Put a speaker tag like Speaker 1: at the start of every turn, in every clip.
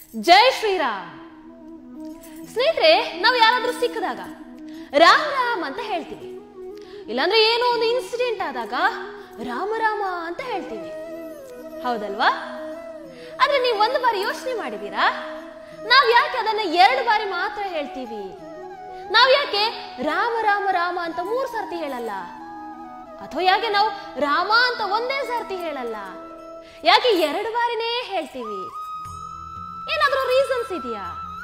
Speaker 1: ಜೈ ಶ್ರೀರಾಮ್ ಸ್ನೇಹಿತರೆ ನಾವು ಯಾರಾದ್ರೂ ಸಿಕ್ಕಿದಾಗ ರಾಮ್ ರಾಮ್ ಅಂತ ಹೇಳ್ತೀವಿ ಇಲ್ಲಾಂದ್ರೆ ಏನೋ ಒಂದು ಇನ್ಸಿಡೆಂಟ್ ಆದಾಗ ರಾಮ ರಾಮ ಅಂತ ಹೇಳ್ತೀವಿ ಹೌದಲ್ವಾ ಆದ್ರೆ ನೀವು ಒಂದು ಬಾರಿ ಯೋಚನೆ ಮಾಡಿದೀರಾ ನಾವ್ ಯಾಕೆ ಅದನ್ನ ಎರಡು ಬಾರಿ ಮಾತ್ರ ಹೇಳ್ತೀವಿ ನಾವ್ ಯಾಕೆ ರಾಮ ರಾಮ ರಾಮ ಅಂತ ಮೂರು ಸರ್ತಿ ಹೇಳಲ್ಲ ಅಥವಾ ಯಾಕೆ ನಾವು ರಾಮ ಅಂತ ಒಂದೇ ಸರ್ತಿ ಹೇಳಲ್ಲ ಯಾಕೆ ಎರಡು ಬಾರಿನೇ ಹೇಳ್ತೀವಿ ಏನಾದ್ರೂ ರೀಸನ್ಸ್ ಇದೆಯಾ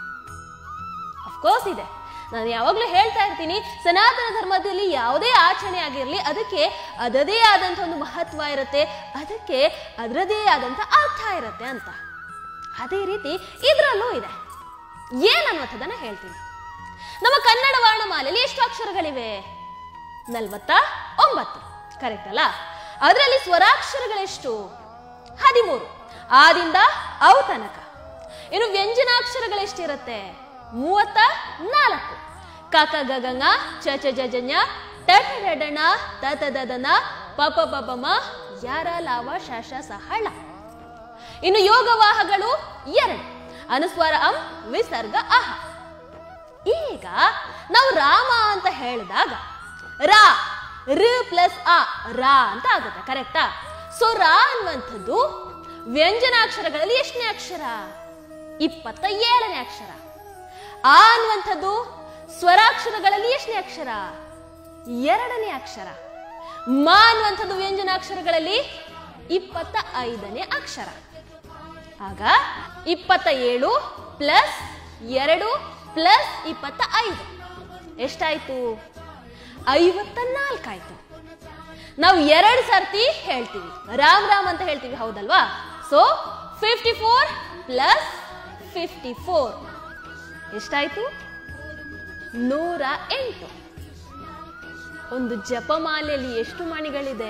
Speaker 1: ಅಫ್ಕೋರ್ಸ್ ಇದೆ ನಾನು ಯಾವಾಗಲೂ ಹೇಳ್ತಾ ಇರ್ತೀನಿ ಸನಾತನ ಧರ್ಮದಲ್ಲಿ ಯಾವುದೇ ಆಚರಣೆ ಆಗಿರಲಿ ಅದಕ್ಕೆ ಅದದೇ ಆದಂಥ ಒಂದು ಮಹತ್ವ ಇರುತ್ತೆ ಅದಕ್ಕೆ ಅದರದೇ ಆದಂಥ ಅರ್ಥ ಇರುತ್ತೆ ಅಂತ ಅದೇ ರೀತಿ ಇದರಲ್ಲೂ ಇದೆ ಏನನ್ನುವಂಥದ್ದನ್ನ ಹೇಳ್ತೀನಿ ನಮ್ಮ ಕನ್ನಡ ವರ್ಣಮಾಲೆಯಲ್ಲಿ ಎಷ್ಟು ಅಕ್ಷರಗಳಿವೆ ನಲ್ವತ್ತ ಒಂಬತ್ತು ಕರೆಕ್ಟ್ ಅಲ್ಲ ಅದರಲ್ಲಿ ಸ್ವರಾಕ್ಷರಗಳೆಷ್ಟು ಹದಿಮೂರು ಆದಿಂದ ಅವು ತನಕ ಇನ್ನು ವ್ಯಂಜನಾಕ್ಷರಗಳೆಷ್ಟಿರುತ್ತೆ ಮೂವತ್ತ ನಾಲ್ಕು ಕಕ ಗಗಂಗ ಚ ಚ ಜ ಜ ಞ, ಟ ಠ ಡ ಡ ಣ, ತ ತ ದ ದ ನ, ಪ ಪ ಪ ಪ ಮ, ಯಾರ ಲಾವ ಶ ಶ ಸ ಹಳ ಇನ್ನು ಯೋಗವಾಹಗಳು ಎರಡು ಅನುಸ್ವಾರ ಅಂ ವಿಸರ್ಗ ಅಹ ಈಗ ನಾವು ರಾಮ ಅಂತ ಹೇಳಿದಾಗ ರಾ ರ ಪ್ಲಸ್ ಆ ರಾ ಅಂತ ಆಗುತ್ತೆ ಕರೆಕ್ಟಾ ಸೊ ರಾ ಅನ್ನುವಂಥದ್ದು ವ್ಯಂಜನಾಕ್ಷರಗಳಲ್ಲಿ ಎಷ್ಟನೇ ಅಕ್ಷರ ಇಪ್ಪತ್ತ ಏಳನೇ ಅಕ್ಷರ ಆ ಅನ್ನುವಂಥದ್ದು ಸ್ವರಾಕ್ಷರಗಳಲ್ಲಿ ಎಷ್ಟನೇ ಅಕ್ಷರ ಎರಡನೇ ಅಕ್ಷರ ಮ ಅನ್ನುವಂಥದ್ದು ವ್ಯಂಜನಾಕ್ಷರಗಳಲ್ಲಿ ಇಪ್ಪತ್ತ ಐದನೇ ಅಕ್ಷರ ಆಗ ಇಪ್ಪತ್ತ ಏಳು ಪ್ಲಸ್ ಎರಡು ಪ್ಲಸ್ ಇಪ್ಪತ್ತ ಐದು ಎಷ್ಟಾಯ್ತು ಐವತ್ತ ನಾಲ್ಕಾಯ್ತು ನಾವು ಎರಡು ಸರ್ತಿ ಹೇಳ್ತೀವಿ ರಾಮ್ ರಾಮ್ ಅಂತ ಹೇಳ್ತೀವಿ ಹೌದಲ್ವಾ so fifty four plus fifty four ಎಷ್ಟಾಯ್ತು ನೂರ ಎಂಟು ಒಂದು ಜಪಮಾಲೆಯಲ್ಲಿ ಎಷ್ಟು ಮಣಿಗಳಿದೆ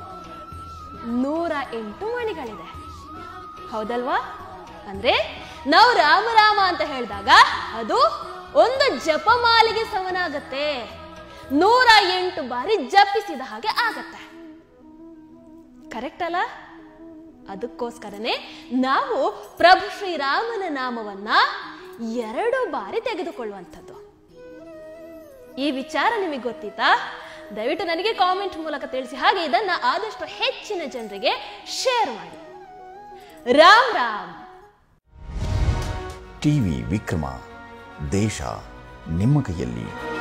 Speaker 1: ನೂರ ಎಂಟು ಮಣಿಗಳಿದೆ ಹೌದಲ್ವಾ ಅಂದ್ರೆ ನಾವು ರಾಮ ರಾಮ ಅಂತ ಹೇಳಿದಾಗ ಅದು ಒಂದು ಜಪಮಾಲೆಗೆ ಸಮನಾಗತ್ತೆ ನೂರ ಎಂಟು ಬಾರಿ ಜಪಿಸಿದ ಹಾಗೆ ಆಗತ್ತೆ ಕರೆಕ್ಟ್ ಅಲ್ಲ ಅದಕ್ಕೋಸ್ಕರನೇ ನಾವು ಪ್ರಭು ಶ್ರೀರಾಮನ ನಾಮವನ್ನ ಎರಡು ಬಾರಿ ತೆಗೆದುಕೊಳ್ಳುವಂಥದ್ದು ಈ ವಿಚಾರ ನಿಮಗೆ ಗೊತ್ತಿತ್ತಾ ದಯವಿಟ್ಟು ನನಗೆ ಕಾಮೆಂಟ್ ಮೂಲಕ ತಿಳಿಸಿ ಹಾಗೆ ಇದನ್ನ ಆದಷ್ಟು ಹೆಚ್ಚಿನ ಜನರಿಗೆ ಶೇರ್ ಮಾಡಿ ರಾಮ್ ರಾಮ್
Speaker 2: ಟಿವಿ ವಿಕ್ರಮ ದೇಶ ನಿಮ್ಮ ಕೈಯಲ್ಲಿ